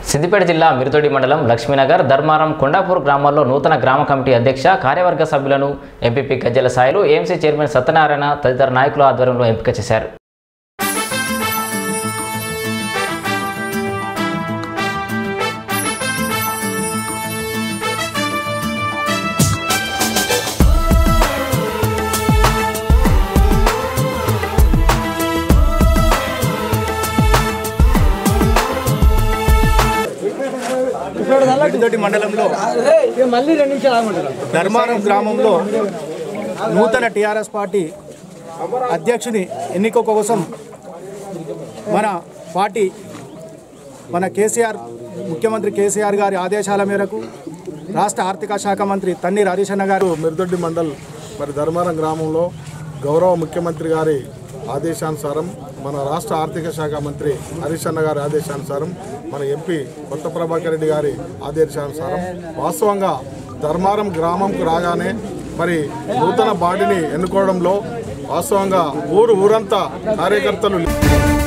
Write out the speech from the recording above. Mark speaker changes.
Speaker 1: సిద్దిపేట జిల్లా మిరుతోడి మండలం లక్ష్మీనగర్ ధర్మారం కొండాపూర్ గ్రామాల్లో నూతన గ్రామ కమిటీ అధ్యక్ష కార్యవర్గ సభ్యులను MPP Gajjala Sailu AMC chairman Satyanarayana తదితర నాయకుల ఆధ్వర్యంలో ఎంపిక చేశారు
Speaker 2: మిడిదొడ్డి మండలంలో
Speaker 3: మళ్ళీ రెండు నిమిషాలు ఆగమంటారు
Speaker 2: ధర్మారం గ్రామంలో నూతన టీఆర్ఎస్ పార్టీ అధ్యక్షుని ఎన్నిక కోసం మన పార్టీ మన కేసీఆర్ ముఖ్యమంత్రి కేసీఆర్ గారి ఆదేశాల మేరకు రాష్ట్ర ఆర్థిక శాఖ మంత్రి తన్ని రాజేశన్న గారు
Speaker 4: మిర్దొడ్డి మండల్ మరి ధర్మారం గ్రామంలో గౌరవ ముఖ్యమంత్రి గారి ఆదేశానుసారం మన రాష్ట్ర ఆర్థిక శాఖ మంత్రి హరీష్ అన్న గారి ఆదేశానుసారం మన ఎంపీ కొత్త ప్రభాకర్ రెడ్డి గారి ఆదేశానుసారం వాస్తవంగా ధర్మారం గ్రామంకు రాగానే మరి నూతన బాడీని ఎన్నుకోవడంలో వాస్తవంగా ఊరు ఊరంతా కార్యకర్తలు